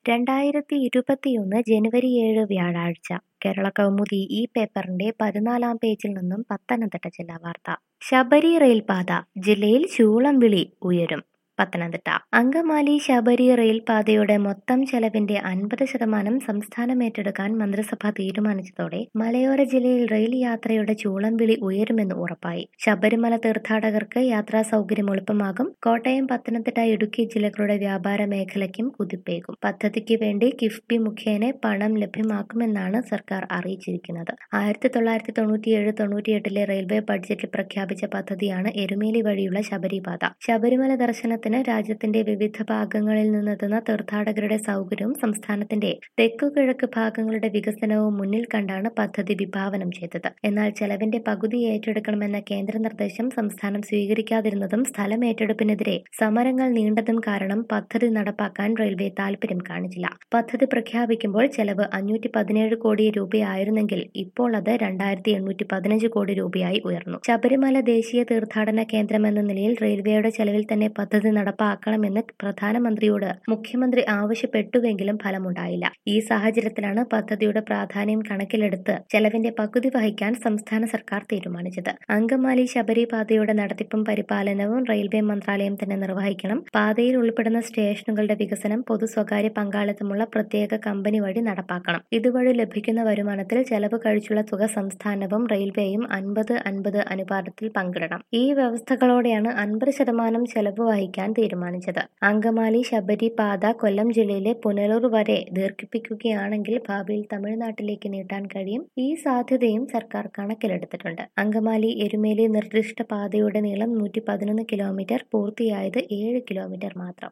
രണ്ടായിരത്തി ഇരുപത്തിയൊന്ന് ജനുവരി ഏഴ് വ്യാഴാഴ്ച കേരള കൗമുദി ഈ പേപ്പറിന്റെ പതിനാലാം പേജിൽ നിന്നും പത്തനംതിട്ട ജില്ലാ വാർത്ത ശബരി റെയിൽപാത ജില്ലയിൽ ശൂളം വിളി ഉയരും പത്തനംതിട്ട അങ്കമാലി ശബരി റെയിൽപാതയുടെ മൊത്തം ചെലവിന്റെ അൻപത് ശതമാനം സംസ്ഥാനം ഏറ്റെടുക്കാൻ മന്ത്രിസഭ തീരുമാനിച്ചതോടെ മലയോര ജില്ലയിൽ റെയിൽ യാത്രയുടെ ചൂളം വിളി ഉയരുമെന്ന് ഉറപ്പായി ശബരിമല തീർത്ഥാടകർക്ക് യാത്രാ സൗകര്യം എളുപ്പമാകും കോട്ടയം പത്തനംതിട്ട ഇടുക്കി ജില്ലകളുടെ വ്യാപാര മേഖലയ്ക്കും കുതിപ്പേകും പദ്ധതിക്ക് വേണ്ടി കിഫ്ബി മുഖേന പണം ലഭ്യമാക്കുമെന്നാണ് സർക്കാർ അറിയിച്ചിരിക്കുന്നത് ആയിരത്തി തൊള്ളായിരത്തി തൊണ്ണൂറ്റിയേഴ് തൊണ്ണൂറ്റിയെട്ടിലെ റെയിൽവേ ബഡ്ജറ്റിൽ പ്രഖ്യാപിച്ച പദ്ധതിയാണ് എരുമേലി വഴിയുള്ള ശബരിപാത ശബരിമല ദർശനത്തിന് രാജ്യത്തിന്റെ വിവിധ ഭാഗങ്ങളിൽ നിന്നെത്തുന്ന തീർത്ഥാടകരുടെ സൗകര്യവും സംസ്ഥാനത്തിന്റെ തെക്കുകിഴക്ക് ഭാഗങ്ങളുടെ വികസനവും മുന്നിൽ കണ്ടാണ് പദ്ധതി വിഭാവനം ചെയ്തത് എന്നാൽ ചെലവിന്റെ പകുതി ഏറ്റെടുക്കണമെന്ന കേന്ദ്ര നിർദ്ദേശം സംസ്ഥാനം സ്വീകരിക്കാതിരുന്നതും സ്ഥലം ഏറ്റെടുപ്പിനെതിരെ സമരങ്ങൾ നീണ്ടതും കാരണം പദ്ധതി നടപ്പാക്കാൻ റെയിൽവേ താൽപര്യം കാണിച്ചില്ല പദ്ധതി പ്രഖ്യാപിക്കുമ്പോൾ ചെലവ് അഞ്ഞൂറ്റി പതിനേഴ് കോടി രൂപയായിരുന്നെങ്കിൽ ഇപ്പോൾ അത് രണ്ടായിരത്തി എണ്ണൂറ്റി പതിനഞ്ച് കോടി രൂപയായി ഉയർന്നു ശബരിമല ദേശീയ തീർത്ഥാടന കേന്ദ്രമെന്ന നിലയിൽ റെയിൽവേയുടെ ചെലവിൽ തന്നെ പദ്ധതി നടപ്പാക്കണമെന്ന് പ്രധാനമന്ത്രിയോട് മുഖ്യമന്ത്രി ആവശ്യപ്പെട്ടുവെങ്കിലും ഫലമുണ്ടായില്ല ഈ സാഹചര്യത്തിലാണ് പദ്ധതിയുടെ പ്രാധാന്യം കണക്കിലെടുത്ത് ചെലവിന്റെ പകുതി വഹിക്കാൻ സംസ്ഥാന സർക്കാർ തീരുമാനിച്ചത് അങ്കമാലി ശബരി പാതയുടെ നടത്തിപ്പും പരിപാലനവും റെയിൽവേ മന്ത്രാലയം തന്നെ നിർവഹിക്കണം പാതയിൽ ഉൾപ്പെടുന്ന സ്റ്റേഷനുകളുടെ വികസനം പൊതു സ്വകാര്യ പങ്കാളിത്തമുള്ള പ്രത്യേക കമ്പനി വഴി നടപ്പാക്കണം ഇതുവഴി ലഭിക്കുന്ന വരുമാനത്തിൽ ചെലവ് കഴിച്ചുള്ള തുക സംസ്ഥാനവും റെയിൽവേയും അൻപത് അൻപത് അനുപാതത്തിൽ പങ്കിടണം ഈ വ്യവസ്ഥകളോടെയാണ് അൻപത് ശതമാനം ചെലവ് വഹിക്കാൻ തീരുമാനിച്ചത് അങ്കമാലി ശബരി പാത കൊല്ലം ജില്ലയിലെ പുനലൂർ വരെ ദീർഘിപ്പിക്കുകയാണെങ്കിൽ ഭാവിയിൽ തമിഴ്നാട്ടിലേക്ക് നീട്ടാൻ കഴിയും ഈ സാധ്യതയും സർക്കാർ കണക്കിലെടുത്തിട്ടുണ്ട് അങ്കമാലി എരുമേലി നിർദ്ദിഷ്ട പാതയുടെ നീളം നൂറ്റി പതിനൊന്ന് കിലോമീറ്റർ പൂർത്തിയായത് ഏഴ് കിലോമീറ്റർ മാത്രം